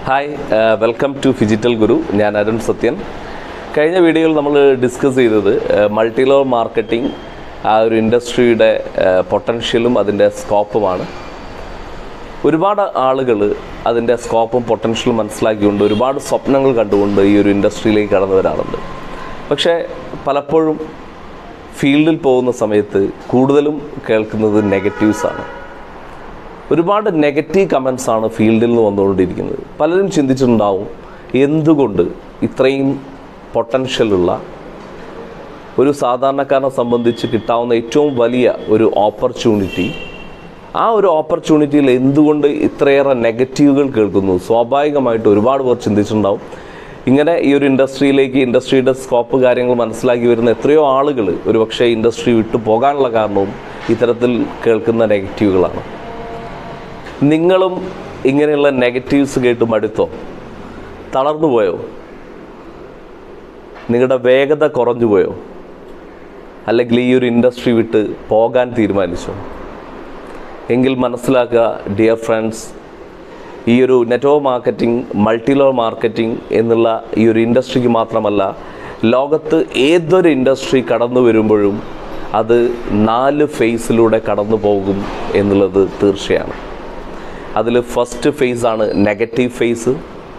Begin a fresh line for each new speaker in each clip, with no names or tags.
hi welcome to phygital Guru ഞാൻ അരുൺ സത്യൻ കഴിഞ്ഞ വീഡിയോയിൽ നമ്മൾ ഡിസ്കസ് ചെയ്തത് മൾട്ടി ലെവൽ മാർക്കറ്റിംഗ് ആ ഒരു ഇൻഡസ്ട്രിയുടെ പൊട്ടൻഷ്യലും അതിൻ്റെ സ്കോപ്പുമാണ് ഒരുപാട് ആളുകൾ അതിൻ്റെ സ്കോപ്പും പൊട്ടൻഷ്യലും മനസ്സിലാക്കിക്കൊണ്ട് ഒരുപാട് സ്വപ്നങ്ങൾ കണ്ടുകൊണ്ട് ഈ ഒരു ഇൻഡസ്ട്രിയിലേക്ക് കടന്നു വരാറുണ്ട് പക്ഷേ പലപ്പോഴും ഫീൽഡിൽ പോകുന്ന സമയത്ത് കൂടുതലും കേൾക്കുന്നത് നെഗറ്റീവ്സാണ് ഒരുപാട് നെഗറ്റീവ് കമൻസ് ആണ് ഫീൽഡിൽ നിന്ന് വന്നുകൊണ്ടിരിക്കുന്നത് പലരും ചിന്തിച്ചിട്ടുണ്ടാവും എന്തുകൊണ്ട് ഇത്രയും പൊട്ടൻഷ്യലുള്ള ഒരു സാധാരണക്കാരനെ സംബന്ധിച്ച് കിട്ടാവുന്ന ഏറ്റവും വലിയ ഒരു ഓപ്പർച്യൂണിറ്റി ആ ഒരു ഓപ്പർച്യൂണിറ്റിയിൽ എന്തുകൊണ്ട് ഇത്രയേറെ നെഗറ്റീവുകൾ കേൾക്കുന്നു സ്വാഭാവികമായിട്ട് ഒരുപാട് പേർ ചിന്തിച്ചിട്ടുണ്ടാവും ഇങ്ങനെ ഈ ഒരു ഇൻഡസ്ട്രിയിലേക്ക് ഇൻഡസ്ട്രിയുടെ സ്കോപ്പ് കാര്യങ്ങൾ മനസ്സിലാക്കി വരുന്ന എത്രയോ ആളുകൾ ഒരുപക്ഷെ ഇൻഡസ്ട്രി വിട്ടു പോകാനുള്ള കാരണവും ഇത്തരത്തിൽ കേൾക്കുന്ന നെഗറ്റീവുകളാണ് നിങ്ങളും ഇങ്ങനെയുള്ള നെഗറ്റീവ്സ് കേട്ട് മടുത്തോ തളർന്നു പോയോ നിങ്ങളുടെ വേഗത കുറഞ്ഞു പോയോ അല്ലെങ്കിൽ ഈ ഒരു ഇൻഡസ്ട്രി വിട്ട് പോകാൻ തീരുമാനിച്ചോ എങ്കിൽ മനസ്സിലാക്കുക ഡിയർ ഫ്രണ്ട്സ് ഈ ഒരു network marketing multi level marketing എന്നുള്ള ഈ ഒരു ഇൻഡസ്ട്രിക്ക് മാത്രമല്ല ലോകത്ത് ഏതൊരു ഇൻഡസ്ട്രി കടന്നു വരുമ്പോഴും അത് നാല് ഫേസിലൂടെ കടന്നു പോകും എന്നുള്ളത് തീർച്ചയാണ് അതിൽ ഫസ്റ്റ് ഫേസ് ആണ് negative phase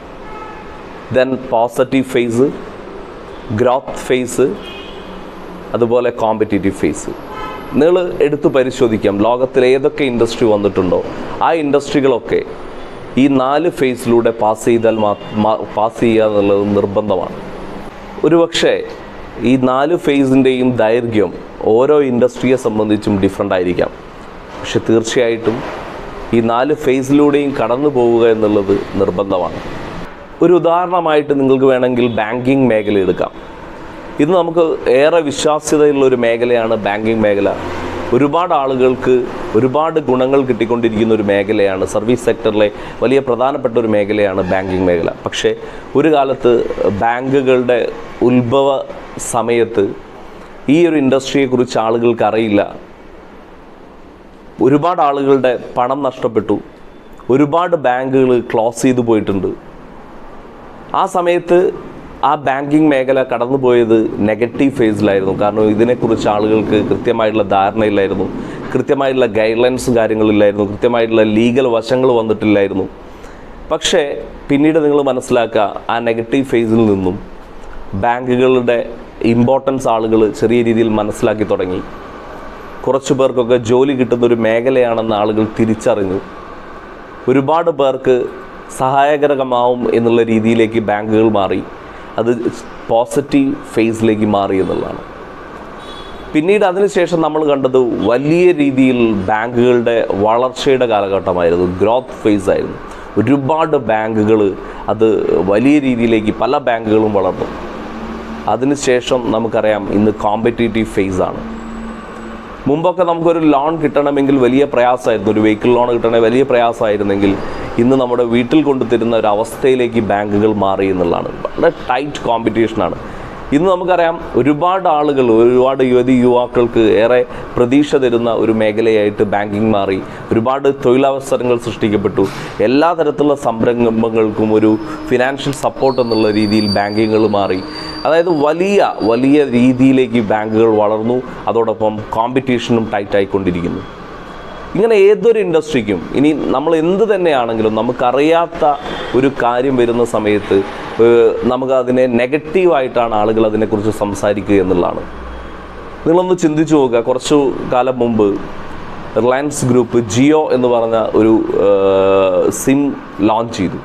then positive phase growth phase അതുപോലെ കോമ്പറ്റേറ്റീവ് ഫേസ് നിങ്ങൾ എടുത്തു പരിശോധിക്കാം ലോകത്തിൽ ഏതൊക്കെ ഇൻഡസ്ട്രി വന്നിട്ടുണ്ടോ ആ ഇൻഡസ്ട്രികളൊക്കെ ഈ നാല് ഫേസിലൂടെ പാസ് ചെയ്താൽ പാസ് ചെയ്യുക എന്നുള്ളത് നിർബന്ധമാണ് ഒരുപക്ഷെ ഈ നാല് ഫേസിൻ്റെയും ദൈർഘ്യം ഓരോ ഇൻഡസ്ട്രിയെ സംബന്ധിച്ചും ഡിഫറെൻ്റ് ആയിരിക്കാം പക്ഷെ തീർച്ചയായിട്ടും ഈ നാല് ഫേസിലൂടെയും കടന്നു പോവുക എന്നുള്ളത് നിർബന്ധമാണ് ഒരു ഉദാഹരണമായിട്ട് നിങ്ങൾക്ക് വേണമെങ്കിൽ ബാങ്കിങ് മേഖല എടുക്കാം ഇത് നമുക്ക് ഏറെ വിശ്വാസ്യതയുള്ള ഒരു മേഖലയാണ് ബാങ്കിങ് മേഖല ഒരുപാട് ആളുകൾക്ക് ഒരുപാട് ഗുണങ്ങൾ കിട്ടിക്കൊണ്ടിരിക്കുന്ന ഒരു മേഖലയാണ് സർവീസ് സെക്ടറിലെ വലിയ പ്രധാനപ്പെട്ട ഒരു മേഖലയാണ് ബാങ്കിങ് മേഖല പക്ഷേ ഒരു കാലത്ത് ബാങ്കുകളുടെ ഉത്ഭവ സമയത്ത് ഈ ഒരു ഇൻഡസ്ട്രിയെക്കുറിച്ച് ആളുകൾക്ക് അറിയില്ല ഒരുപാട് ആളുകളുടെ പണം നഷ്ടപ്പെട്ടു ഒരുപാട് ബാങ്കുകൾ ക്ലോസ് ചെയ്തു പോയിട്ടുണ്ട് ആ സമയത്ത് ആ ബാങ്കിങ് മേഖല കടന്നുപോയത് നെഗറ്റീവ് ഫേസിലായിരുന്നു കാരണം ഇതിനെക്കുറിച്ച് ആളുകൾക്ക് കൃത്യമായിട്ടുള്ള ധാരണയില്ലായിരുന്നു കൃത്യമായിട്ടുള്ള ഗൈഡ് ലൈൻസ് കാര്യങ്ങളില്ലായിരുന്നു കൃത്യമായിട്ടുള്ള ലീഗൽ വശങ്ങൾ വന്നിട്ടില്ലായിരുന്നു പക്ഷേ പിന്നീട് നിങ്ങൾ മനസ്സിലാക്കുക ആ നെഗറ്റീവ് ഫേസിൽ നിന്നും ബാങ്കുകളുടെ ഇമ്പോർട്ടൻസ് ആളുകൾ ചെറിയ രീതിയിൽ മനസ്സിലാക്കി തുടങ്ങി കുറച്ച് പേർക്കൊക്കെ ജോലി കിട്ടുന്ന ഒരു മേഖലയാണെന്ന് ആളുകൾ തിരിച്ചറിഞ്ഞു ഒരുപാട് പേർക്ക് സഹായകരമാവും എന്നുള്ള രീതിയിലേക്ക് ബാങ്കുകൾ മാറി അത് പോസിറ്റീവ് ഫേസിലേക്ക് മാറി എന്നുള്ളതാണ് പിന്നീട് അതിനുശേഷം നമ്മൾ കണ്ടത് വലിയ രീതിയിൽ ബാങ്കുകളുടെ വളർച്ചയുടെ കാലഘട്ടമായിരുന്നു ഗ്രോത്ത് ഫേസ് ആയിരുന്നു ഒരുപാട് ബാങ്കുകൾ അത് വലിയ രീതിയിലേക്ക് പല ബാങ്കുകളും വളർന്നു അതിനുശേഷം നമുക്കറിയാം ഇന്ന് കോമ്പറ്റേറ്റീവ് ഫേസ് ആണ് മുമ്പൊക്കെ നമുക്കൊരു ലോൺ കിട്ടണമെങ്കിൽ വലിയ പ്രയാസമായിരുന്നു ഒരു വെഹിക്കിൾ ലോൺ കിട്ടണമെങ്കിൽ വലിയ പ്രയാസമായിരുന്നെങ്കിൽ ഇന്ന് നമ്മുടെ വീട്ടിൽ കൊണ്ടുതരുന്ന ഒരു അവസ്ഥയിലേക്ക് ബാങ്കുകൾ മാറി എന്നുള്ളതാണ് വളരെ ടൈറ്റ് കോമ്പറ്റീഷനാണ് ഇന്ന് നമുക്കറിയാം ഒരുപാട് ആളുകൾ ഒരുപാട് യുവതി യുവാക്കൾക്ക് ഏറെ പ്രതീക്ഷ തരുന്ന ഒരു മേഖലയായിട്ട് ബാങ്കിങ് മാറി ഒരുപാട് തൊഴിലവസരങ്ങൾ സൃഷ്ടിക്കപ്പെട്ടു എല്ലാ തരത്തിലുള്ള സംരംഭങ്ങൾക്കും ഒരു ഫിനാൻഷ്യൽ സപ്പോർട്ട് എന്നുള്ള രീതിയിൽ ബാങ്കിങ്ങുകൾ മാറി അതായത് വലിയ വലിയ രീതിയിലേക്ക് ബാങ്കുകൾ വളർന്നു അതോടൊപ്പം കോമ്പറ്റീഷനും ടൈറ്റ് ആയിക്കൊണ്ടിരിക്കുന്നു ഇങ്ങനെ ഏതൊരു ഇൻഡസ്ട്രിക്കും ഇനി നമ്മൾ എന്ത് തന്നെയാണെങ്കിലും നമുക്കറിയാത്ത ഒരു കാര്യം വരുന്ന സമയത്ത് ഏഹ്, നമുക്ക് അതിനെ നെഗറ്റീവായിട്ടാണ് ആളുകൾ അതിനെക്കുറിച്ച് സംസാരിക്കുക എന്നുള്ളതാണ് നിങ്ങളൊന്ന് ചിന്തിച്ചു നോക്കുക കുറച്ചു കാലം മുമ്പ് റിലയൻസ് ഗ്രൂപ്പ് ജിയോ എന്ന് പറഞ്ഞ ഒരു ഏഹ്, സിം ലോഞ്ച് ചെയ്തു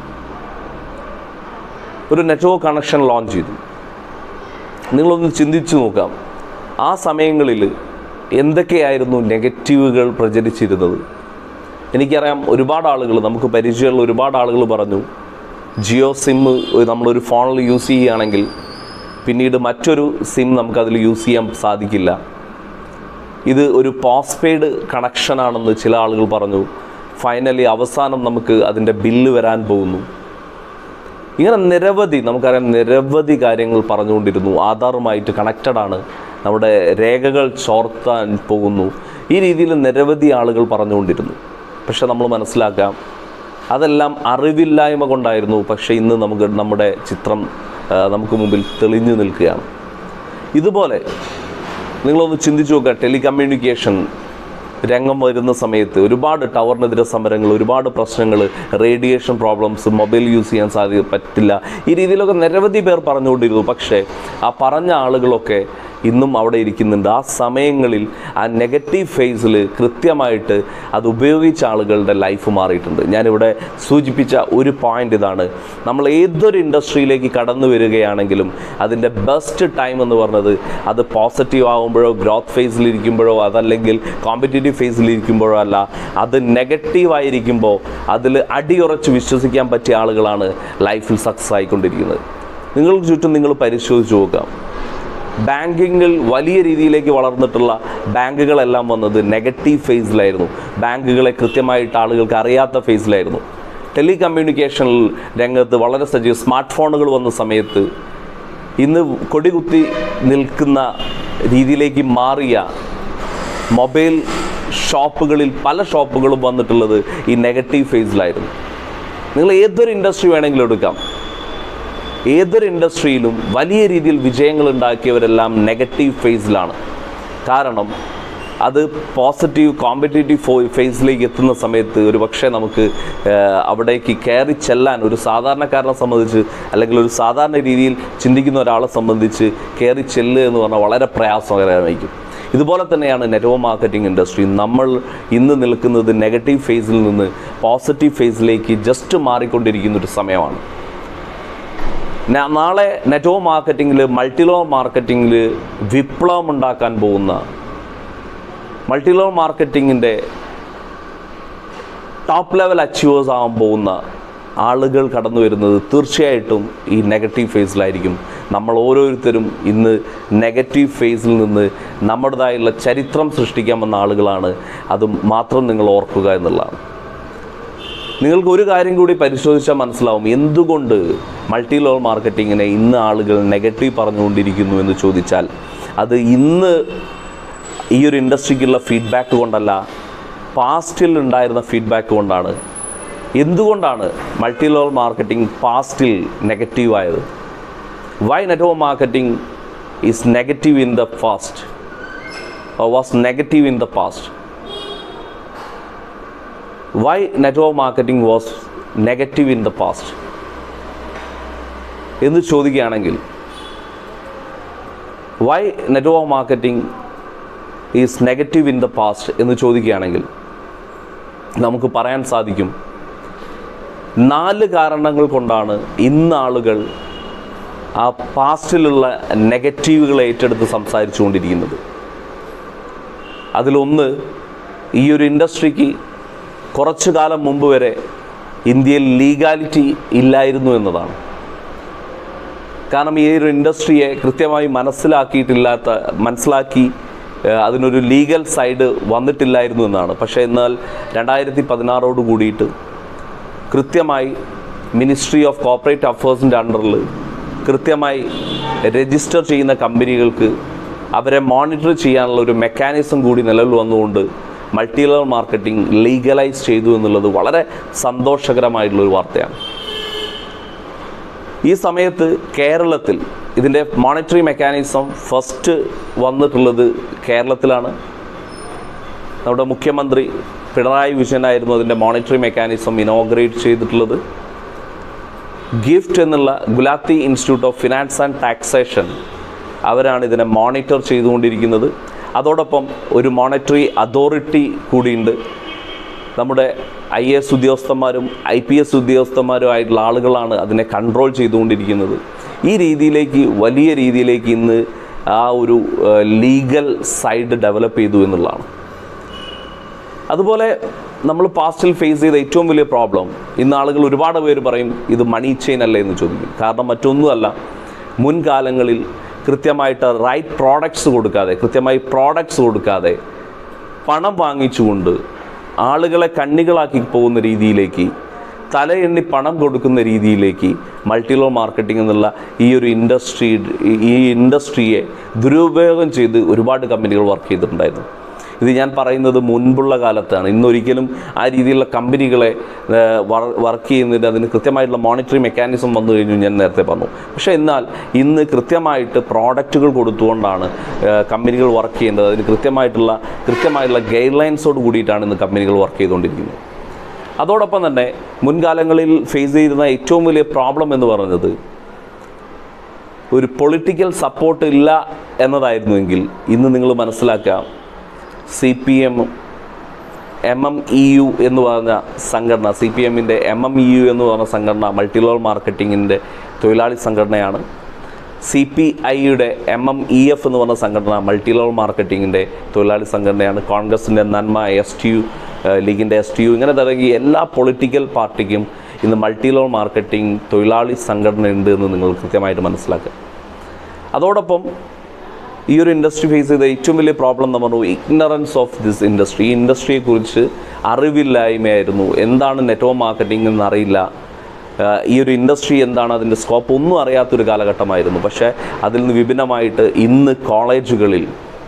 ഒരു നെറ്റ്വർക്ക് കണക്ഷൻ ലോഞ്ച് ചെയ്തു നിങ്ങളൊന്ന് ചിന്തിച്ചു നോക്കാം ആ സമയങ്ങളിൽ എന്തൊക്കെയായിരുന്നു നെഗറ്റീവുകൾ പ്രചരിച്ചിരുന്നത് എനിക്കറിയാം ഒരുപാട് ആളുകൾ നമുക്ക് പരിചയമുള്ള ഒരുപാട് ആളുകൾ പറഞ്ഞു ജിയോ സിം നമ്മളൊരു ഫോണിൽ യൂസ് ചെയ്യുകയാണെങ്കിൽ പിന്നീട് മറ്റൊരു സിം നമുക്കതിൽ യൂസ് ചെയ്യാൻ സാധിക്കില്ല ഇത് ഒരു പോസ്റ്റ് പെയ്ഡ് കണക്ഷനാണെന്ന് ചില ആളുകൾ പറഞ്ഞു ഫൈനലി അവസാനം നമുക്ക് അതിൻ്റെ ബില്ല് വരാൻ പോകുന്നു ഇങ്ങനെ നിരവധി നമുക്കറിയാം നിരവധി കാര്യങ്ങൾ പറഞ്ഞുകൊണ്ടിരുന്നു ആധാറുമായിട്ട് കണക്റ്റഡ് ആണ് നമ്മുടെ രേഖകൾ ചോർത്താൻ പോകുന്നു ഈ രീതിയിൽ നിരവധി ആളുകൾ പറഞ്ഞുകൊണ്ടിരുന്നു പക്ഷെ നമ്മൾ മനസ്സിലാക്കാം അതെല്ലാം അറിവില്ലായ്മ കൊണ്ടായിരുന്നു പക്ഷേ ഇന്ന് നമുക്ക് നമ്മുടെ ചിത്രം ആ, നമുക്ക് മുമ്പിൽ തെളിഞ്ഞു നിൽക്കുകയാണ് ഇതുപോലെ നിങ്ങളൊന്ന് ചിന്തിച്ചു നോക്കുക ടെലികമ്മ്യൂണിക്കേഷൻ രംഗം വരുന്ന സമയത്ത് ഒരുപാട് ടവറിനെതിരെ സമരങ്ങൾ ഒരുപാട് പ്രശ്നങ്ങൾ റേഡിയേഷൻ പ്രോബ്ലംസ് മൊബൈൽ യൂസ് ചെയ്യാൻ സാധ്യത പറ്റില്ല ഈ രീതിയിലൊക്കെ നിരവധി പേർ പറഞ്ഞുകൊണ്ടിരുന്നു പക്ഷേ ആ പറഞ്ഞ ആളുകളൊക്കെ ഇന്നും അവിടെ ഇരിക്കുന്നുണ്ട് ആ സമയങ്ങളിൽ ആ നെഗറ്റീവ് ഫേസിൽ കൃത്യമായിട്ട് അത് ഉപയോഗിച്ച ആളുകളുടെ ലൈഫ് മാറിയിട്ടുണ്ട് ഞാനിവിടെ സൂചിപ്പിച്ച ഒരു പോയിന്റ് ഇതാണ് നമ്മൾ ഏതൊരു ഇൻഡസ്ട്രിയിലേക്ക് കടന്നു വരികയാണെങ്കിലും അതിൻ്റെ ബെസ്റ്റ് ടൈം എന്ന് പറഞ്ഞത് അത് പോസിറ്റീവ് ആകുമ്പോഴോ ഗ്രോത്ത് ഫേസിലിരിക്കുമ്പോഴോ അതല്ലെങ്കിൽ കോമ്പറ്റേറ്റീവ് ഫേസിലിരിക്കുമ്പോഴോ അല്ല അത് നെഗറ്റീവ് ആയിരിക്കുമ്പോൾ അതിൽ അടിയുറച്ച് വിശ്വസിക്കാൻ പറ്റിയ ആളുകളാണ് ലൈഫിൽ സക്സസ് ആയിക്കൊണ്ടിരിക്കുന്നത് നിങ്ങൾക്ക് ചുറ്റും നിങ്ങൾ പരിശോധിച്ച് നോക്കാം ബാങ്കിങ്ങിൽ വലിയ രീതിയിലേക്ക് വളർന്നിട്ടുള്ള ബാങ്കുകളെല്ലാം വന്നത് നെഗറ്റീവ് ഫേസിലായിരുന്നു ബാങ്കുകളെ കൃത്യമായിട്ട് ആളുകൾക്ക് അറിയാത്ത ഫേസിലായിരുന്നു ടെലികമ്മ്യൂണിക്കേഷൻ രംഗത്ത് വളരെ സജീവ സ്മാർട്ട് ഫോണുകൾ വന്ന സമയത്ത് ഇന്ന് കൊടികുത്തി നിൽക്കുന്ന രീതിയിലേക്ക് മാറിയ മൊബൈൽ ഷോപ്പുകളിൽ പല ഷോപ്പുകളും വന്നിട്ടുള്ളത് ഈ നെഗറ്റീവ് ഫേസിലായിരുന്നു നിങ്ങൾ ഏതൊരു ഇൻഡസ്ട്രി വേണമെങ്കിലും എടുക്കാം ഏതൊരു ഇൻഡസ്ട്രിയിലും വലിയ രീതിയിൽ വിജയങ്ങൾ ഉണ്ടാക്കിയവരെല്ലാം നെഗറ്റീവ് ഫേസിലാണ് കാരണം അത് പോസിറ്റീവ് കോമ്പറ്റേറ്റീവ് ഫേസിലേക്ക് എത്തുന്ന സമയത്ത് ഒരു പക്ഷേ നമുക്ക് ആ, അവിടേക്ക് കയറി ചെല്ലാൻ ഒരു സാധാരണക്കാരനെ സംബന്ധിച്ച് അല്ലെങ്കിൽ ഒരു സാധാരണ രീതിയിൽ ചിന്തിക്കുന്ന ഒരാളെ സംബന്ധിച്ച് കയറി ചെല്ലുക എന്ന് പറഞ്ഞാൽ വളരെ പ്രയാസകരമായിരിക്കും ഇതുപോലെ തന്നെയാണ് നെറ്റ്വർക്ക് മാർക്കറ്റിംഗ് ഇൻഡസ്ട്രി നമ്മൾ ഇന്ന് നിൽക്കുന്നത് നെഗറ്റീവ് ഫേസിൽ നിന്ന് പോസിറ്റീവ് ഫേസിലേക്ക് ജസ്റ്റ് മാറിക്കൊണ്ടിരിക്കുന്ന ഒരു സമയമാണ് നാ- നാളെ നെറ്റ്വർക്ക് മാർക്കറ്റിങ്ങിൽ മൾട്ടി ലെവൽ മാർക്കറ്റിങ്ങിൽ വിപ്ലവം ഉണ്ടാക്കാൻ പോകുന്ന മൾട്ടി ലെവൽ മാർക്കറ്റിങ്ങിൻ്റെ ടോപ്പ് ലെവൽ അച്ചീവേഴ്സ് ആകാൻ പോകുന്ന ആളുകൾ കടന്നു വരുന്നത് തീർച്ചയായിട്ടും ഈ നെഗറ്റീവ് ഫേസിലായിരിക്കും നമ്മൾ ഓരോരുത്തരും ഇന്ന് നെഗറ്റീവ് ഫേസിൽ നിന്ന് നമ്മുടേതായുള്ള ചരിത്രം സൃഷ്ടിക്കാൻ വന്ന ആളുകളാണ് അത് മാത്രം നിങ്ങൾ ഓർക്കുക എന്നുള്ളതാണ് നിങ്ങൾക്ക് ഒരു കാര്യം കൂടി പരിശോധിച്ചാൽ മനസ്സിലാവും എന്തുകൊണ്ട് മൾട്ടി ലെവൽ മാർക്കറ്റിങ്ങിനെ ഇന്ന് ആളുകൾ നെഗറ്റീവ് പറഞ്ഞുകൊണ്ടിരിക്കുന്നു എന്ന് ചോദിച്ചാൽ അത് ഇന്ന് ഈ ഒരു ഇൻഡസ്ട്രിക്കുള്ള ഫീഡ്ബാക്ക് കൊണ്ടല്ല പാസ്റ്റിൽ ഉണ്ടായിരുന്ന ഫീഡ്ബാക്ക് കൊണ്ടാണ് എന്തുകൊണ്ടാണ് മൾട്ടി ലെവൽ മാർക്കറ്റിംഗ് പാസ്റ്റിൽ നെഗറ്റീവ് ആയത് why network marketing is negative in the past was negative in the past why network marketing was negative in the past എന്ന് ചോദിക്കുകയാണെങ്കിൽ why network marketing is negative in the past എന്ന് ചോദിക്കുകയാണെങ്കിൽ നമുക്ക് പറയാൻ സാധിക്കും നാല് കാരണങ്ങൾ കൊണ്ടാണ് ഇന്ന് ആളുകൾ ആ പാസ്റ്റിലുള്ള നെഗറ്റീവുകൾ ഏറ്റെടുത്ത് സംസാരിച്ചു കൊണ്ടിരിക്കുന്നത് അതിലൊന്ന് ഈ ഒരു ഇൻഡസ്ട്രിക്ക് കുറച്ചു കാലം മുമ്പ് വരെ ഇന്ത്യയിൽ ലീഗാലിറ്റി ഇല്ലായിരുന്നു എന്നതാണ് കാരണം ഈ ഒരു ഇൻഡസ്ട്രിയെ കൃത്യമായി മനസ്സിലാക്കിയിട്ടില്ലാത്ത മനസ്സിലാക്കി ഏഹ്, അതിനൊരു ലീഗൽ സൈഡ് വന്നിട്ടില്ലായിരുന്നു എന്നാണ് പക്ഷേ എന്നാൽ രണ്ടായിരത്തി പതിനാറോട് കൂടിയിട്ട് കൃത്യമായി മിനിസ്ട്രി ഓഫ് കോർപ്പറേറ്റ് അഫേഴ്സിൻ്റെ അണ്ടറിൽ കൃത്യമായി രജിസ്റ്റർ ചെയ്യുന്ന കമ്പനികൾക്ക് അവരെ മോണിറ്റർ ചെയ്യാനുള്ള ഒരു മെക്കാനിസം കൂടി നിലവിൽ വന്നുകൊണ്ട് മൾട്ടി ലെവൽ മാർക്കറ്റിംഗ് ലീഗലൈസ് ചെയ്തു എന്നുള്ളത് വളരെ സന്തോഷകരമായിട്ടുള്ളൊരു വാർത്തയാണ് ഈ സമയത്ത് കേരളത്തിൽ ഇതിൻ്റെ മോണിറ്ററി മെക്കാനിസം ഫസ്റ്റ് വന്നിട്ടുള്ളത് കേരളത്തിലാണ് നമ്മുടെ മുഖ്യമന്ത്രി പിണറായി വിജയനായിരുന്നു അതിൻ്റെ മോണിറ്ററി മെക്കാനിസം ഇനോഗ്രേറ്റ് ചെയ്തിട്ടുള്ളത് ഗിഫ്റ്റ് എന്നുള്ള Gulati institute of finance and taxation അവരാണ് ഇതിനെ മോണിറ്റർ ചെയ്തുകൊണ്ടിരിക്കുന്നത് അതോടൊപ്പം ഒരു മോണിറ്ററി അതോറിറ്റി കൂടിയുണ്ട് നമ്മുടെ ഐ എസ് ഉദ്യോഗസ്ഥന്മാരും ഐ പി എസ് ഉദ്യോഗസ്ഥന്മാരും ആയിട്ടുള്ള ആളുകളാണ് അതിനെ കൺട്രോൾ ചെയ്തുകൊണ്ടിരിക്കുന്നത് ഈ രീതിയിലേക്ക് വലിയ രീതിയിലേക്ക് ഇന്ന് ആ ഒരു ലീഗൽ സൈഡ് ഡെവലപ്പ് ചെയ്തു എന്നുള്ളതാണ് അതുപോലെ നമ്മൾ പാസ്റ്റിൽ ഫേസ് ചെയ്ത ഏറ്റവും വലിയ പ്രോബ്ലം ഇന്ന് ആളുകൾ ഒരുപാട് പേര് പറയും ഇത് മണി ചെയിൻ അല്ലേ എന്ന് ചോദിക്കും കാരണം മറ്റൊന്നുമല്ല മുൻകാലങ്ങളിൽ കൃത്യമായിട്ട് റൈറ്റ് പ്രോഡക്ട്സ് കൊടുക്കാതെ കൃത്യമായി പ്രോഡക്ട്സ് കൊടുക്കാതെ പണം വാങ്ങിച്ചുകൊണ്ട് ആളുകളെ കണ്ണികളാക്കി പോകുന്ന രീതിയിലേക്ക് തലയെണ്ണി പണം കൊടുക്കുന്ന രീതിയിലേക്ക് മൾട്ടി ലെവൽ മാർക്കറ്റിംഗ് എന്നുള്ള ഈ ഒരു ഇൻഡസ്ട്രി ഈ ഇൻഡസ്ട്രിയെ ദുരുപയോഗം ചെയ്ത് ഒരുപാട് കമ്പനികൾ വർക്ക് ചെയ്തിട്ടുണ്ടായിരുന്നു ഇത് ഞാൻ പറയുന്നത് മുൻപുള്ള കാലത്താണ് ഇന്നൊരിക്കലും ആ രീതിയിലുള്ള കമ്പനികളെ വർക്ക് ചെയ്യുന്നതിന് അതിന് കൃത്യമായിട്ടുള്ള മോണിറ്ററി മെക്കാനിസം വന്നു കഴിഞ്ഞു ഞാൻ നേരത്തെ പറഞ്ഞു പക്ഷേ എന്നാൽ ഇന്ന് കൃത്യമായിട്ട് പ്രോഡക്റ്റുകൾ കൊടുത്തുകൊണ്ടാണ് ഏഹ്, കമ്പനികൾ വർക്ക് ചെയ്യേണ്ടത് അതിന് കൃത്യമായിട്ടുള്ള കൃത്യമായിട്ടുള്ള ഗൈഡ് ലൈൻസോട് കൂടിയിട്ടാണ് ഇന്ന് കമ്പനികൾ വർക്ക് ചെയ്തുകൊണ്ടിരിക്കുന്നത് അതോടൊപ്പം തന്നെ മുൻകാലങ്ങളിൽ ഫേസ് ചെയ്തിരുന്ന ഏറ്റവും വലിയ പ്രോബ്ലം എന്ന് പറയുന്നത് ഒരു പൊളിറ്റിക്കൽ സപ്പോർട്ട് ഇല്ല എന്നതായിരുന്നുവെങ്കിൽ ഇന്ന് നിങ്ങൾ മനസ്സിലാക്കാം സി പി എമ്മും എം എം ഇ യു എന്ന് പറഞ്ഞ സംഘടന സി പി എമ്മിൻ്റെ എം എം ഇ യു എന്ന് പറഞ്ഞ സംഘടന മൾട്ടി ലെവൽ മാർക്കറ്റിങ്ങിൻ്റെ തൊഴിലാളി സംഘടനയാണ് സി പി ഐയുടെ എം എം ഇ എഫ് എന്ന് പറഞ്ഞ സംഘടന മൾട്ടി ലെവൽ മാർക്കറ്റിങ്ങിൻ്റെ തൊഴിലാളി സംഘടനയാണ് കോൺഗ്രസിൻ്റെ നന്മ എസ് ടി യു ലീഗിൻ്റെ എസ് ടി യു ഇങ്ങനെ തുടങ്ങി എല്ലാ പൊളിറ്റിക്കൽ പാർട്ടിക്കും ഇന്ന് മൾട്ടി ലെവൽ മാർക്കറ്റിംഗ് തൊഴിലാളി സംഘടന ഉണ്ട് എന്ന് നിങ്ങൾ കൃത്യമായിട്ട് മനസ്സിലാക്കുക അതോടൊപ്പം ഈ ഒരു ഇൻഡസ്ട്രി ഫേസ് ചെയ്ത ഏറ്റവും വലിയ പ്രോബ്ലം എന്ന് പറഞ്ഞു ഇഗ്നറൻസ് ഓഫ് ദിസ് ഇൻഡസ്ട്രി ഈ ഇൻഡസ്ട്രിയെക്കുറിച്ച് അറിവില്ലായ്മയായിരുന്നു എന്താണ് നെറ്റ്വർക്ക് മാർക്കറ്റിംഗ് എന്ന് അറിയില്ല ആഹ് ഈ ഒരു ഇൻഡസ്ട്രി എന്താണ് അതിൻ്റെ സ്കോപ്പ് ഒന്നും അറിയാത്തൊരു കാലഘട്ടമായിരുന്നു പക്ഷേ അതിൽ നിന്ന് വിഭിന്നമായിട്ട് ഇന്ന് കോളേജുകളിൽ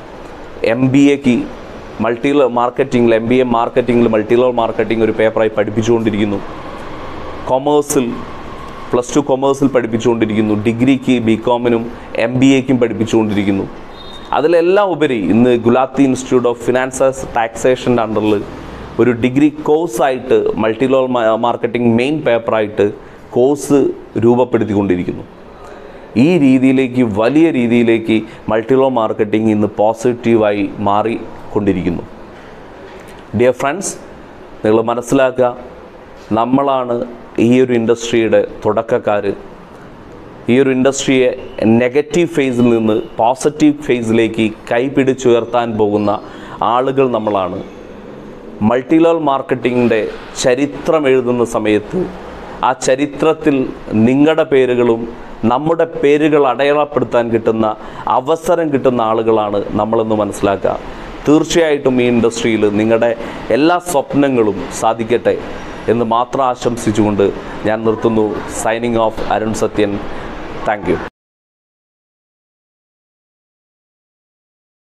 എം ബി എക്ക് മൾട്ടി മാർക്കറ്റിംഗിൽ എം ബി എ മാർക്കറ്റിംഗിൽ മൾട്ടി ലെവൽ മാർക്കറ്റിംഗ് ഒരു പേപ്പറായി പഠിപ്പിച്ചുകൊണ്ടിരിക്കുന്നു കൊമേഴ്സിൽ പ്ലസ് ടു കൊമേഴ്സിൽ പഠിപ്പിച്ചുകൊണ്ടിരിക്കുന്നു ഡിഗ്രിക്ക് ബി കോമിനും എം ബി എക്കും പഠിപ്പിച്ചുകൊണ്ടിരിക്കുന്നു അതിലെല്ലാം ഉപരി ഇന്ന് ഗുലാത്തി ഇൻസ്റ്റിറ്റ്യൂട്ട് ഓഫ് ഫിനാൻസസ് ടാക്സേഷൻ്റെ അണ്ടറിൽ ഒരു ഡിഗ്രി കോഴ്സായിട്ട് മൾട്ടി ലെവൽ മാർക്കറ്റിംഗ് മെയിൻ പേപ്പറായിട്ട് കോഴ്സ് രൂപപ്പെടുത്തിക്കൊണ്ടിരിക്കുന്നു ഈ രീതിയിലേക്ക് വലിയ രീതിയിലേക്ക് മൾട്ടി ലെവൽ മാർക്കറ്റിംഗ് ഇന്ന് പോസിറ്റീവായി മാറിക്കൊണ്ടിരിക്കുന്നു ഡിയർ ഫ്രണ്ട്സ് നിങ്ങൾ മനസ്സിലാക്കുക നമ്മളാണ് ഈ ഒരു ഇൻഡസ്ട്രിയുടെ തുടക്കക്കാർ ഈ ഒരു ഇൻഡസ്ട്രിയെ നെഗറ്റീവ് ഫേസിൽ നിന്ന് പോസിറ്റീവ് ഫേസിലേക്ക് കൈപിടിച്ചുയർത്താൻ പോകുന്ന ആളുകൾ നമ്മളാണ് മൾട്ടി ലെവൽ മാർക്കറ്റിങ്ങിൻ്റെ ചരിത്രം എഴുതുന്ന സമയത്ത് ആ ചരിത്രത്തിൽ നിങ്ങളുടെ പേരുകളും നമ്മുടെ പേരുകൾ അടയാളപ്പെടുത്താൻ കിട്ടുന്ന അവസരം കിട്ടുന്ന ആളുകളാണ് നമ്മളെന്ന് മനസ്സിലാക്കുക തീർച്ചയായിട്ടും ഈ ഇൻഡസ്ട്രിയിൽ നിങ്ങളുടെ എല്ലാ സ്വപ്നങ്ങളും സാധിക്കട്ടെ എന്ന് മാത്രം ആശംസിച്ചുകൊണ്ട് ഞാൻ നിർത്തുന്നു signing off Arun Sathyan thank U